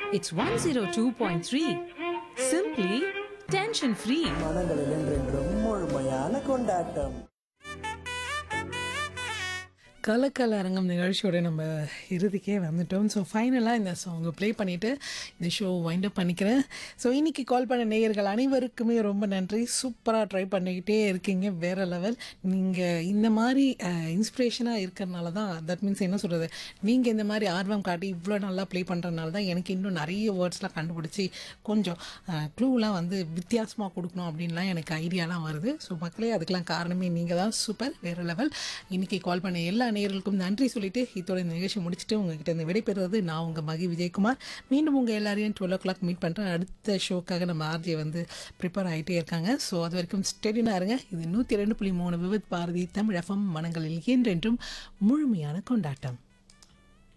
It's 102.3. Simply tension free. மனங்களில் என்றென்றும் முழுமையான கொண்டாட்டம் கலக்கல் அரங்கம் நிகழ்ச்சியோட நம்ம இறுதிக்கே வந்துட்டோம் ஸோ ஃபைனலாக இந்த சாங்கை ப்ளே பண்ணிவிட்டு இந்த ஷோ வைண்ட் அப் பண்ணிக்கிறேன் ஸோ இன்னைக்கு கால் பண்ண நேயர்கள் அனைவருக்குமே ரொம்ப நன்றி சூப்பராக ட்ரை பண்ணிக்கிட்டே இருக்கீங்க வேறு லெவல் நீங்கள் இந்த மாதிரி இன்ஸ்பிரேஷனாக இருக்கிறனால தான் தட் மீன்ஸ் என்ன சொல்கிறது நீங்கள் இந்த மாதிரி ஆர்வம் காட்டி இவ்வளோ நல்லா ப்ளே பண்ணுறதுனால தான் எனக்கு இன்னும் நிறைய வேர்ட்ஸ்லாம் கண்டுபிடிச்சி கொஞ்சம் க்ளூலாம் வந்து வித்தியாசமாக கொடுக்கணும் அப்படின்லாம் எனக்கு ஐடியாலாம் வருது ஸோ மக்களே அதுக்கெலாம் காரணமே நீங்கள் தான் சூப்பர் வேறு லெவல் இன்னைக்கு கால் பண்ண எல்லா நேயர்களுக்கும் நன்றி சொல்லிட்டு இதோட இந்த நிகழ்ச்சி முடிச்சுட்டு உங்ககிட்ட இருந்து விடைபெறுவது நான் உங்கள் மகி விஜயகுமார் மீண்டும் உங்கள் எல்லாரையும் டுவெல் ஓ கிளாக் மீட் பண்ணுறேன் அடுத்த ஷோக்காக நம்ம ஆர்ஜே வந்து ப்ரிப்பேர் ஆகிட்டே இருக்காங்க ஸோ அது வரைக்கும் ஸ்டெடினாக இருங்க இது நூற்றி ரெண்டு புள்ளி மூணு விவித் பாரதி தமிழ் எஃப்எம் மனங்களில் என்றென்றும் முழுமையான கொண்டாட்டம்